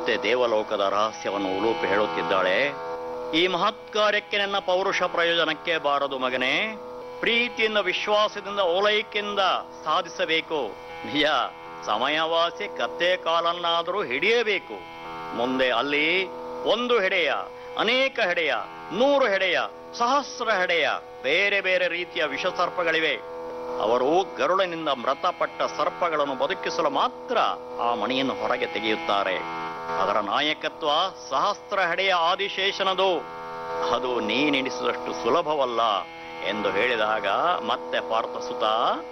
ಮತ್ತೆ ದೇವಲೋಕದ ರಹಸ್ಯವನ್ನು ಉಲೂಪಿ ಹೇಳುತ್ತಿದ್ದಾಳೆ ಈ ಮಹತ್ ಕಾರ್ಯಕ್ಕೆ ನನ್ನ ಪೌರುಷ ಪ್ರಯೋಜನಕ್ಕೆ ಬಾರದು ಮಗನೇ ಪ್ರೀತಿಯಿಂದ ವಿಶ್ವಾಸದಿಂದ ಓಲೈಕೆಯಿಂದ ಸಾಧಿಸಬೇಕು ನಿಜ ಸಮಯವಾಸಿ ಕತ್ತೆ ಕಾಲನ್ನಾದರೂ ಹಿಡಿಯಬೇಕು ಮುಂದೆ ಅಲ್ಲಿ ಒಂದು ಹೆಡೆಯ ಅನೇಕ ಹೆಡೆಯ ನೂರು ಹೆಡೆಯ ಸಹಸ್ರ ಹೆಡೆಯ ಬೇರೆ ಬೇರೆ ರೀತಿಯ ವಿಷಸರ್ಪಗಳಿವೆ ಅವರು ಗರುಡನಿಂದ ಮೃತಪಟ್ಟ ಸರ್ಪಗಳನ್ನು ಬದುಕಿಸಲು ಮಾತ್ರ ಆ ಮಣಿಯನ್ನು ಹೊರಗೆ ತೆಗೆಯುತ್ತಾರೆ ಅದರ ನಾಯಕತ್ವ ಸಹಸ್ರ ಹೆಡೆಯ ಆದಿಶೇಷನದು ಅದು ನೀನೆಣಿಸಿದಷ್ಟು ಸುಲಭವಲ್ಲ ಎಂದು ಹೇಳಿದಾಗ ಮತ್ತೆ ಪಾರ್ಥಸುತ